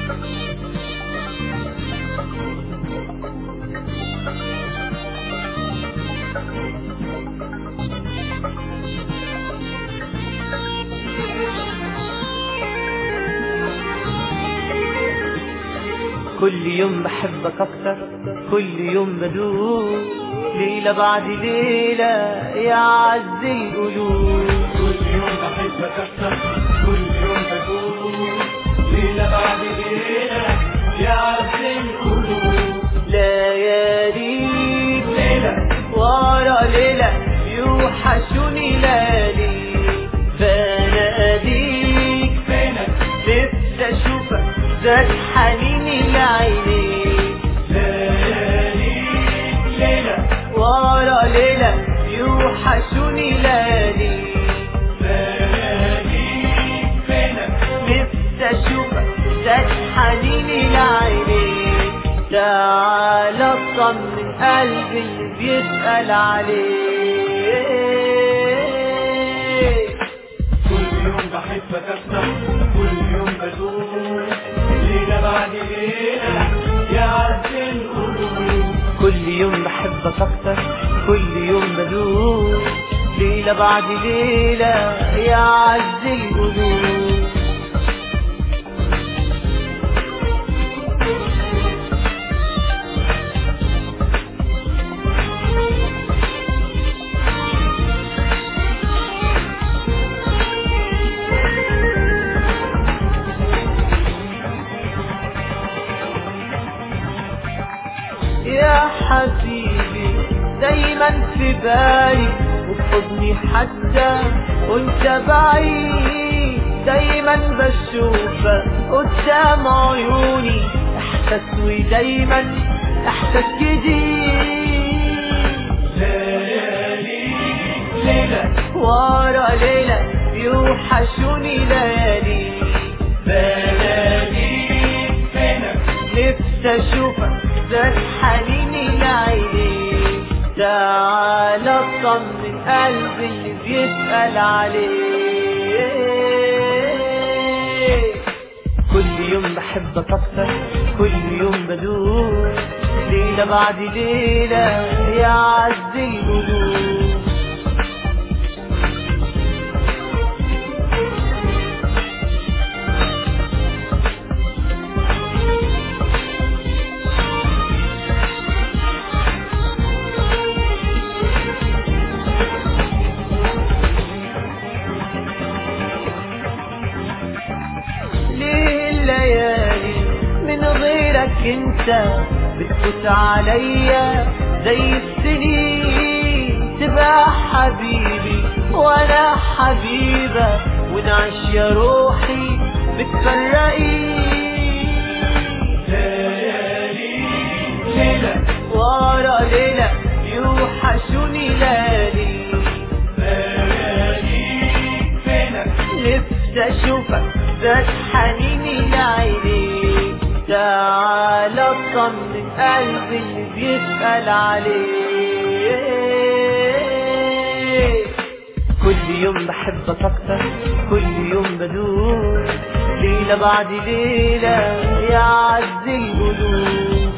كل يوم بحبك اكتر كل يوم بدوب ليلة بعد ليلة يا عز القلوب كل يوم بحبك أكتر كل يوم بدوب ليلة بعد ليلة يا عز القلوب لياليك ليلة ورا ليلة يوحشوني ليالي فناديك فينك نفسي اشوفك زاد حنيني لعينيك لياليك ليلة ورا ليلة يوحشوني ليالي لياليك فينك نفسي اشوفك زاد حنيني لعينيك تعال اطمن قلبي اللي بيسأل عليك كل يوم بحبك أكتر كل يوم بدوب ليلة بعد ليلة يا عز القلوب كل يوم بحبك اكتر كل يوم بدوب ليلة بعد ليلة يا عز القلوب يا حبيبي دايما في بالي وخدني حتى وانت بعيد دايما بشوفك قدام عيوني احساس ودايما احساس جديد لياليك ليلة ورا ليلة يوحشوني ليالي لياليك فينك نفسي اشوفك زاد حنيني لعينيك تعال اطمن قلبي اللي بيسأل عليك كل يوم بحبك اكتر كل يوم بدوب ليلة بعد ليلة يا عز القلوب ليه الليالي من غيرك انت بتفوت عليا زي السنين تبقى حبيبي وانا حبيبة ونعيش يا روحي بتفرقين لياليك ليلة ورا ليلة يوحشوني ليالي لياليك فينك نفسي اشوفك زاد حنيني لعينيك تعال اطمن قلبي اللي بيسأل عليك كل يوم بحبك اكتر كل يوم بدوب ليلة بعد ليلة يا عز القلوب